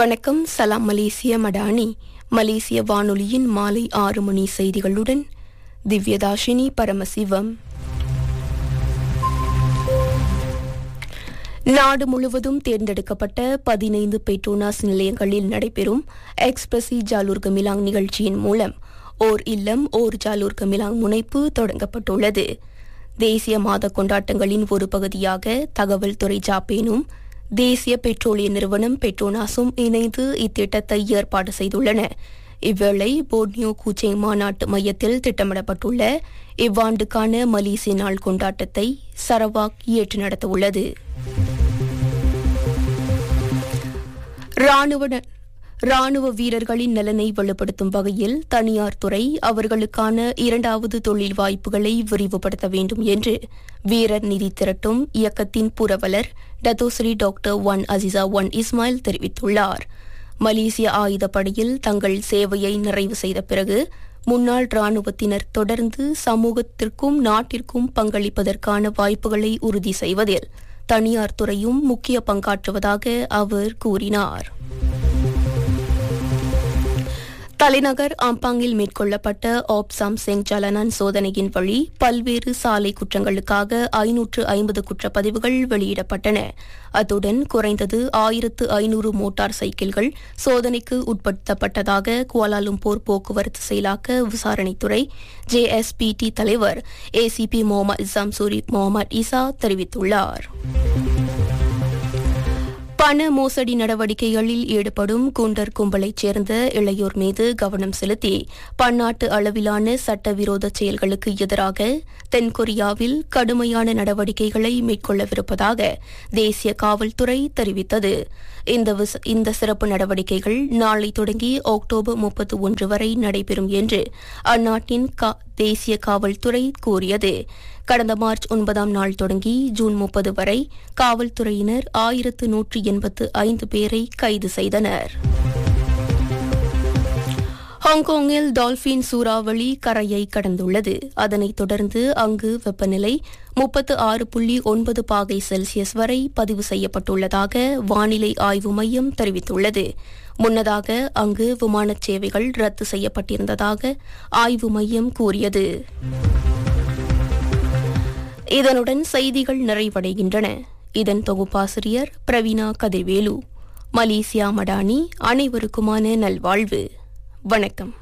வணக்கம் சலாம் மலேசிய மடானி மலேசிய வானொலியின் மாலை ஆறு மணி செய்திகளுடன் திவ்யதாஷினி பரமசிவம் நாடு முழுவதும் தேர்ந்தெடுக்கப்பட்ட பதினைந்து பெட்ரோனாஸ் நிலையங்களில் நடைபெறும் எக்ஸ்பிரசி ஜாலூர் கமிலாங் நிகழ்ச்சியின் மூலம் ஓர் இல்லம் ஓர் ஜாலூர் கமிலாங் முனைப்பு தொடங்கப்பட்டுள்ளது தேசிய மாத கொண்டாட்டங்களின் ஒரு பகுதியாக தகவல் துறை ஜாப்பேனும் தேசிய பெட்ரோலிய நிறுவனம் பெட்ரோனாஸும் இணைந்து இத்திட்டத்தை ஏற்பாடு செய்துள்ளன இவ்வேளை போர்னியோ கூச்சேங் மாநாட்டு மையத்தில் திட்டமிடப்பட்டுள்ள இவ்வாண்டுக்கான மலேசிய நாள் கொண்டாட்டத்தை சரவாக் ஏற்று நடத்தவுள்ளது ராணுவ ராணுவ வீரர்களின் நலனை வலுப்படுத்தும் வகையில் தனியார் துறை அவர்களுக்கான இரண்டாவது தொழில் வாய்ப்புகளை விரிவுபடுத்த வேண்டும் என்று வீரர் நிதி திரட்டும் இயக்கத்தின் புரவலர் Dato Sri doctor Wan Azizah Wan Ismail தெரிவித்துள்ளார் மலேசிய ஆயுதப்படையில் தங்கள் சேவையை நிறைவு செய்த பிறகு முன்னாள் ராணுவத்தினர் தொடர்ந்து சமூகத்திற்கும் நாட்டிற்கும் பங்களிப்பதற்கான வாய்ப்புகளை உறுதி செய்வதில் தனியார் துறையும் முக்கிய பங்காற்றுவதாக அவர் கூறினார் தலைநகர் ஆம்பாங்கில் மேற்கொள்ளப்பட்ட ஆப்சாம் செங் ஜலனான் சோதனையின் வழி பல்வேறு சாலை குற்றங்களுக்காக ஐநூற்று ஐம்பது குற்றப்பதிவுகள் வெளியிடப்பட்டன அத்துடன் குறைந்தது ஆயிரத்து ஐநூறு மோட்டார் சைக்கிள்கள் சோதனைக்கு உட்படுத்தப்பட்டதாக குவாலாலும்பூர் போக்குவரத்து செயலாக்க விசாரணைத்துறை ஜேஎஸ்பிடி தலைவர் ACP Mohamad Isamsuri Mohamad Isa தெரிவித்துள்ளார் பண மோசடி நடவடிக்கைகளில் ஈடுபடும் குண்டர் கும்பலைச் சேர்ந்த இளையோர் மீது கவனம் செலுத்தி பன்னாட்டு அளவிலான சட்டவிரோத செயல்களுக்கு எதிராக தென்கொரியாவில் கடுமையான நடவடிக்கைகளை மேற்கொள்ளவிருப்பதாக தேசிய காவல்துறை தெரிவித்தது இந்த இந்த சிறப்பு நடவடிக்கைகள் நாளை தொடங்கி அக்டோபர் முப்பத்தி ஒன்று வரை நடைபெறும் என்று அந்நாட்டின் தேசிய காவல்துறை கூறியது கடந்த மார்ச் ஒன்பதாம் நாள் தொடங்கி ஜூன் முப்பது வரை காவல்துறையினர் ஆயிரத்து நூற்று எண்பத்து ஐந்து பேரை கைது செய்தனர் ஹாங்காங்கில் டால்பின் சூறாவளி கரையை கடந்துள்ளது அதனைத் தொடர்ந்து அங்கு வெப்பநிலை முப்பத்து ஆறு புள்ளி ஒன்பது பாகை செல்சியஸ் வரை பதிவு செய்யப்பட்டுள்ளதாக வானிலை ஆய்வு மையம் தெரிவித்துள்ளது முன்னதாக அங்கு விமானச் சேவைகள் ரத்து செய்யப்பட்டிருந்ததாக ஆய்வு மையம் கூறியது இதனுடன் செய்திகள் நிறைவடைகின்றன இதன் தொகுப்பாசிரியர் பிரவீனா கதிர்வேலு மலேசியா மடானி அனைவருக்குமான நல்வாழ்வு வணக்கம்